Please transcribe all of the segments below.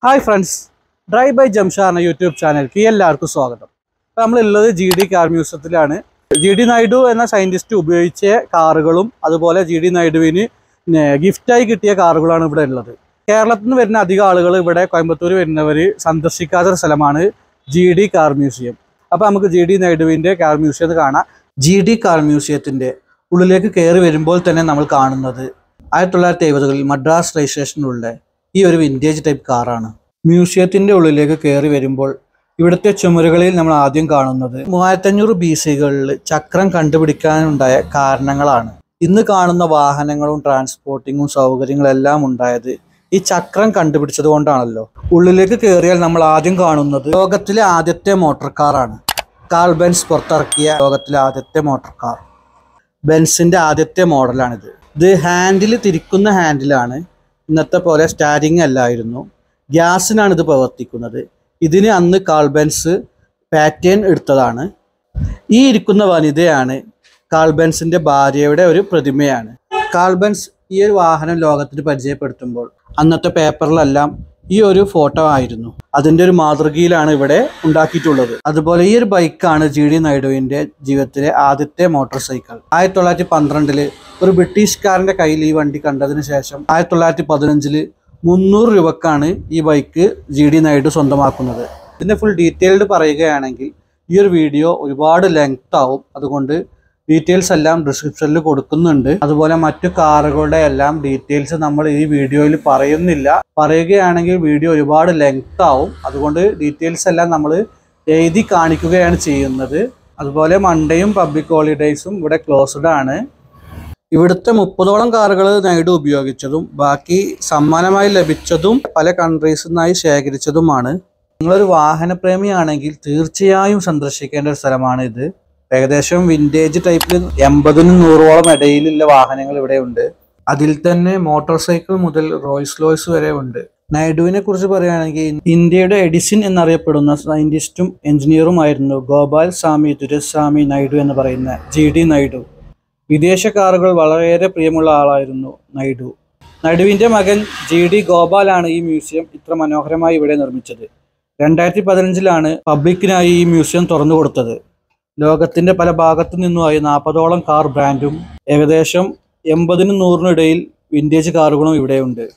hi friends drive by Jamshad എന്ന YouTube ചാനലിലേക്ക് എല്ലാവർക്കും സ്വാഗതം അപ്പോൾ നമ്മളുള്ളത് ജി ഡി കാർ മ്യൂസിയത്തിലാണ് ജി ഡി നായിഡു എന്ന സയൻറ്റിസ്റ്റ് ഉപയോഗിച്ച കാറുകളും അതുപോലെ ജി ഡി നായിഡുവിന് ഗിഫ്റ്റായി കിട്ടിയ കാറുകളാണ് ഇവിടെ ഉള്ളത് കേരളത്തിൽ നിന്ന് വരുന്ന അധികം ആളുകൾ ഇവിടെ കോയമ്പത്തൂർ വരുന്നവർ സന്ദർശിക്കാത്ത ഒരു സ്ഥലമാണ് ജി ഡി കാർ മ്യൂസിയം അപ്പോൾ നമുക്ക് ജി ഡി നായിഡുവിൻ്റെ കാർ മ്യൂസിയം കാണാം ജി ഡി കാർ മ്യൂസിയത്തിൻ്റെ ഉള്ളിലേക്ക് കയറി വരുമ്പോൾ തന്നെ നമ്മൾ കാണുന്നത് ആയിരത്തി തൊള്ളായിരത്തി എഴുപതുകളിൽ മദ്രാസ് രജിസ്ട്രേഷനിലുള്ള ഈ ഒരു വിൻറ്റേജ് ടൈപ്പ് കാറാണ് മ്യൂസിയത്തിന്റെ ഉള്ളിലേക്ക് കയറി വരുമ്പോൾ ഇവിടുത്തെ ചുമരുകളിൽ നമ്മൾ ആദ്യം കാണുന്നത് മൂവായിരത്തഞ്ഞൂറ് ബി സികളിൽ ചക്രം കണ്ടുപിടിക്കാനുണ്ടായ കാരണങ്ങളാണ് ഇന്ന് കാണുന്ന വാഹനങ്ങളും ട്രാൻസ്പോർട്ടിങ്ങും സൗകര്യങ്ങളെല്ലാം ഉണ്ടായത് ഈ ചക്രം കണ്ടുപിടിച്ചത് കൊണ്ടാണല്ലോ ഉള്ളിലേക്ക് കയറിയാൽ നമ്മൾ ആദ്യം കാണുന്നത് ലോകത്തിലെ ആദ്യത്തെ മോട്ടോർ കാറാണ് കാൾ ബെൻസ് പുറത്തിറക്കിയ ലോകത്തിലെ ആദ്യത്തെ മോട്ടോർ കാർ ബെൻസിന്റെ ആദ്യത്തെ മോഡലാണിത് ഇത് ഹാൻഡിൽ തിരിക്കുന്ന ഹാൻഡിലാണ് ഇന്നത്തെ പോലെ സ്റ്റാരിങ് അല്ലായിരുന്നു ഗ്യാസിനാണ് ഇത് പ്രവർത്തിക്കുന്നത് ഇതിന് അന്ന് കാൾബൻസ് പാറ്റേൺ എടുത്തതാണ് ഈ ഇരിക്കുന്ന വനിതയാണ് കാൾബൻസിന്റെ ഭാര്യയുടെ ഒരു പ്രതിമയാണ് കാൾബൻസ് ഈ ഒരു വാഹനം ലോകത്തിന് പരിചയപ്പെടുത്തുമ്പോൾ അന്നത്തെ പേപ്പറിലെല്ലാം ഈ ഒരു ഫോട്ടോ ആയിരുന്നു അതിന്റെ ഒരു മാതൃകയിലാണ് ഇവിടെ ഉണ്ടാക്കിയിട്ടുള്ളത് അതുപോലെ ഈ ഒരു ബൈക്കാണ് ജി ഡി നായിഡുവിന്റെ ജീവിതത്തിലെ ആദ്യത്തെ മോട്ടോർ സൈക്കിൾ ആയിരത്തി തൊള്ളായിരത്തി പന്ത്രണ്ടില് ഒരു ബ്രിട്ടീഷുകാരന്റെ കയ്യിൽ ഈ വണ്ടി കണ്ടതിന് ശേഷം ആയിരത്തി തൊള്ളായിരത്തി പതിനഞ്ചില് മുന്നൂറ് രൂപക്കാണ് ഈ ബൈക്ക് ജി ഡി നായിഡു സ്വന്തമാക്കുന്നത് ഇതിന്റെ ഫുൾ ഡീറ്റെയിൽഡ് പറയുകയാണെങ്കിൽ ഈ ഒരു വീഡിയോ ഒരുപാട് ലെങ്ത് ആവും അതുകൊണ്ട് ഡീറ്റെയിൽസ് എല്ലാം ഡിസ്ക്രിപ്ഷനിൽ കൊടുക്കുന്നുണ്ട് അതുപോലെ മറ്റു കാറുകളുടെ എല്ലാം ഡീറ്റെയിൽസ് നമ്മൾ ഈ വീഡിയോയിൽ പറയുന്നില്ല പറയുകയാണെങ്കിൽ വീഡിയോ ഒരുപാട് ലെങ്ത് ആവും അതുകൊണ്ട് ഡീറ്റെയിൽസ് എല്ലാം നമ്മൾ എഴുതി കാണിക്കുകയാണ് ചെയ്യുന്നത് അതുപോലെ മൺഡേയും പബ്ലിക് ഹോളിഡേയ്സും ഇവിടെ ക്ലോസ്ഡ് ആണ് ഇവിടുത്തെ മുപ്പതോളം കാറുകൾ നൈഡു ഉപയോഗിച്ചതും ബാക്കി സമ്മാനമായി ലഭിച്ചതും പല കൺട്രീസിൽ നിന്നായി ശേഖരിച്ചതുമാണ് നിങ്ങളൊരു വാഹനപ്രേമിയാണെങ്കിൽ തീർച്ചയായും സന്ദർശിക്കേണ്ട ഒരു സ്ഥലമാണ് ഇത് ഏകദേശം വിൻറ്റേജ് ടൈപ്പിൽ എൺപതിനും നൂറോളം ഇടയിലുള്ള വാഹനങ്ങൾ ഇവിടെ ഉണ്ട് അതിൽ തന്നെ മോട്ടോർ സൈക്കിൾ മുതൽ റോയ്സ് ലോയ്സ് വരെ ഉണ്ട് നായിഡുവിനെ കുറിച്ച് പറയുകയാണെങ്കിൽ ഇന്ത്യയുടെ എഡിസിൻ എന്നറിയപ്പെടുന്ന സയന്റിസ്റ്റും എഞ്ചിനീയറുമായിരുന്നു ഗോപാൽ സ്വാമി ദുരസ്വാമി നായിഡു എന്ന് പറയുന്ന ജി ഡി നായിഡു വിദേശ കാറുകൾ വളരെയേറെ പ്രിയമുള്ള ആളായിരുന്നു നായിഡു നായിഡുവിന്റെ മകൻ ജി ഡി ഗോപാലാണ് ഈ മ്യൂസിയം ഇത്ര മനോഹരമായി ഇവിടെ നിർമ്മിച്ചത് രണ്ടായിരത്തി പതിനഞ്ചിലാണ് പബ്ലിക്കിനായി ഈ മ്യൂസിയം തുറന്നു കൊടുത്തത് ലോകത്തിന്റെ പല ഭാഗത്തു നിന്നുമായി നാൽപ്പതോളം കാർ ബ്രാൻഡും ഏകദേശം എൺപതിനും നൂറിനും ഇടയിൽ വിൻറ്റേജ് കാറുകളും ഇവിടെയുണ്ട്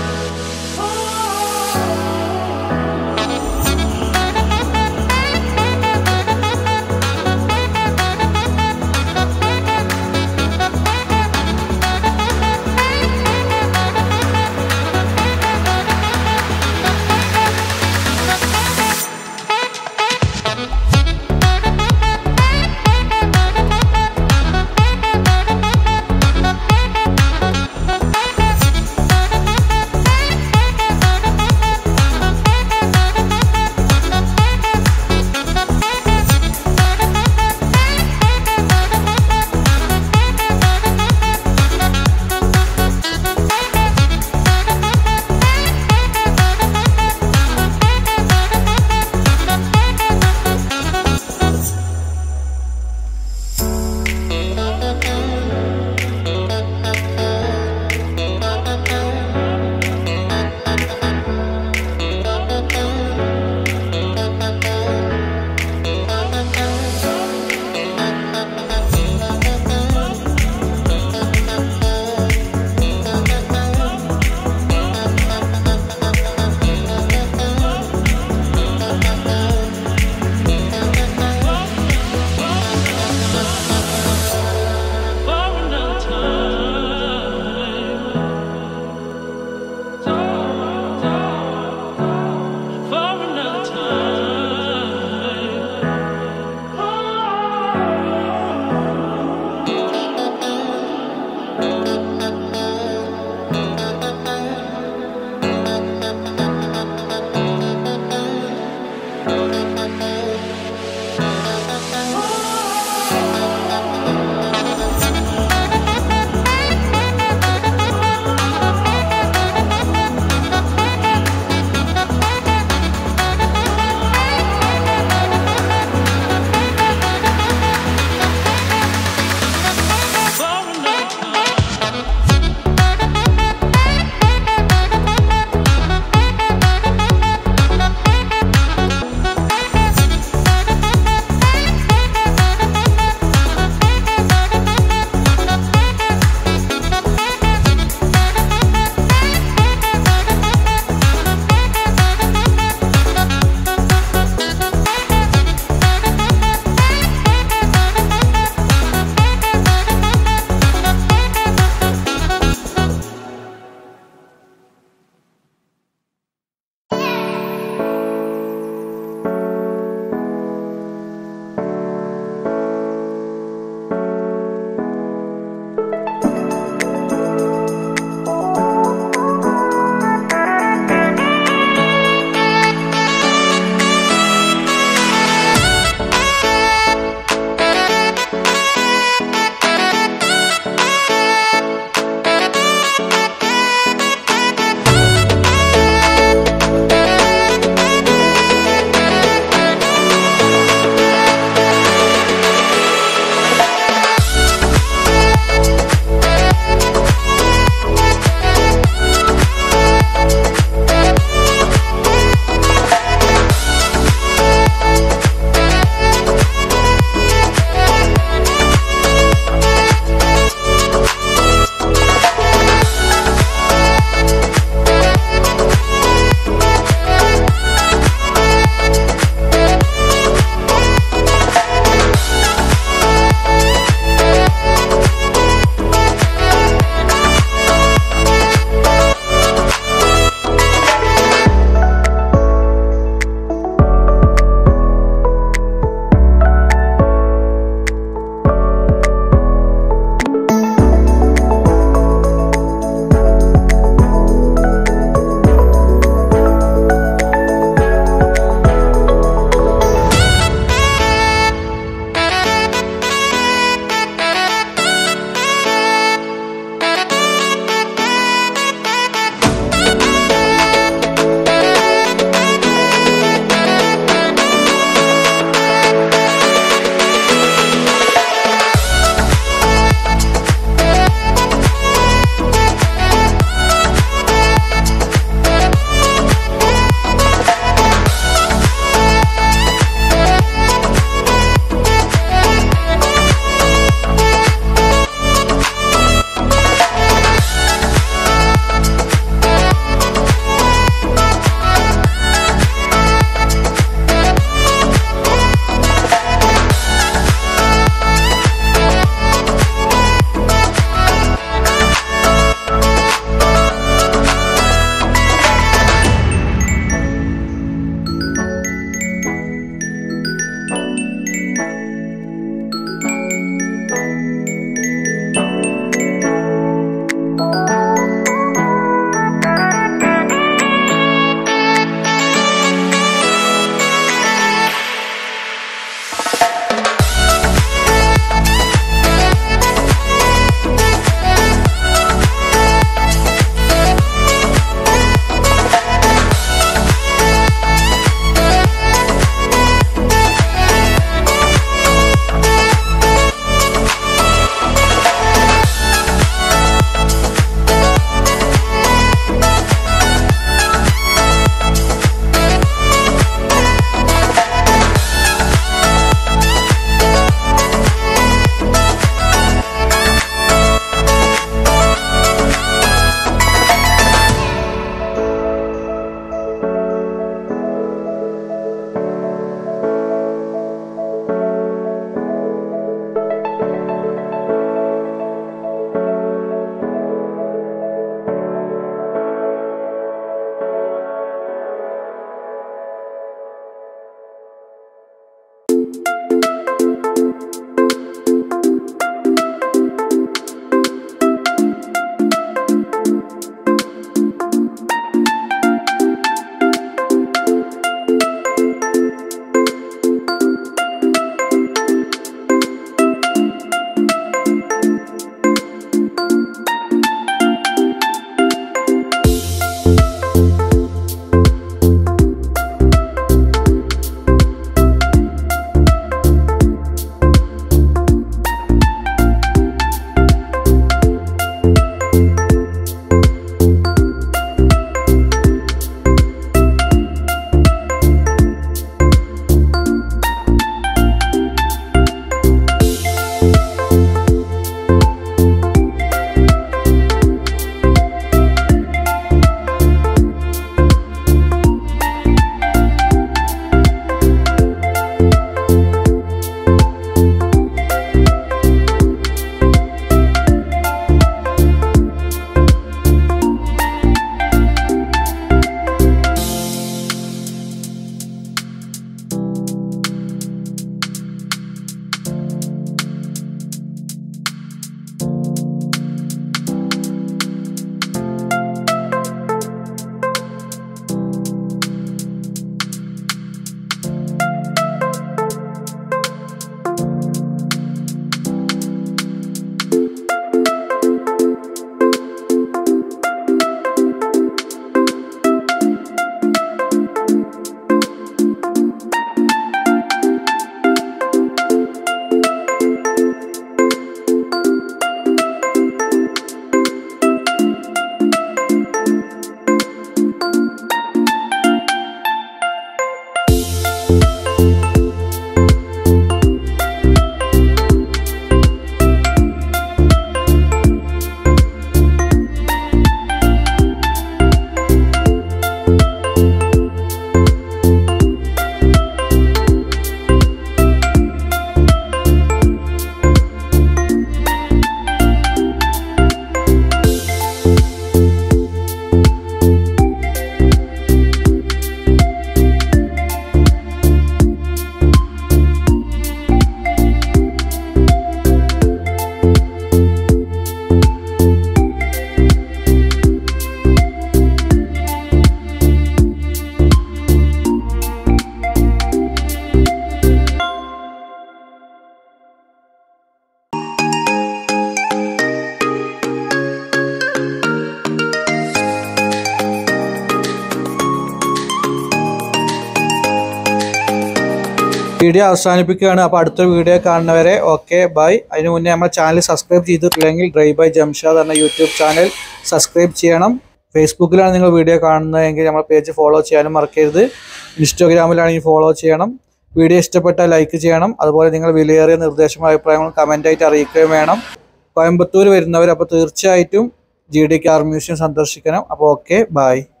വീഡിയോ അവസാനിപ്പിക്കുകയാണ് അപ്പോൾ അടുത്ത വീഡിയോ കാണുന്നവരെ ഓക്കെ ബൈ അതിന് മുന്നേ നമ്മുടെ ചാനൽ സബ്സ്ക്രൈബ് ചെയ്തിട്ടില്ലെങ്കിൽ ഡ്രൈവ് ബൈ ജംഷാദ് എന്ന യൂട്യൂബ് ചാനൽ സബ്സ്ക്രൈബ് ചെയ്യണം ഫേസ്ബുക്കിലാണ് നിങ്ങൾ വീഡിയോ കാണുന്നതെങ്കിൽ നമ്മുടെ പേജ് ഫോളോ ചെയ്യാനും മറക്കരുത് ഇൻസ്റ്റാഗ്രാമിലാണെങ്കിൽ ഫോളോ ചെയ്യണം വീഡിയോ ഇഷ്ടപ്പെട്ടാൽ ലൈക്ക് ചെയ്യണം അതുപോലെ നിങ്ങൾ വിലയേറിയ നിർദ്ദേശങ്ങളും അഭിപ്രായങ്ങളും കമൻ്റായിട്ട് അറിയിക്കുകയും വേണം കോയമ്പത്തൂർ വരുന്നവർ അപ്പോൾ തീർച്ചയായിട്ടും ജി ഡി കാർ മ്യൂസിയം സന്ദർശിക്കണം അപ്പോൾ ഓക്കെ ബൈ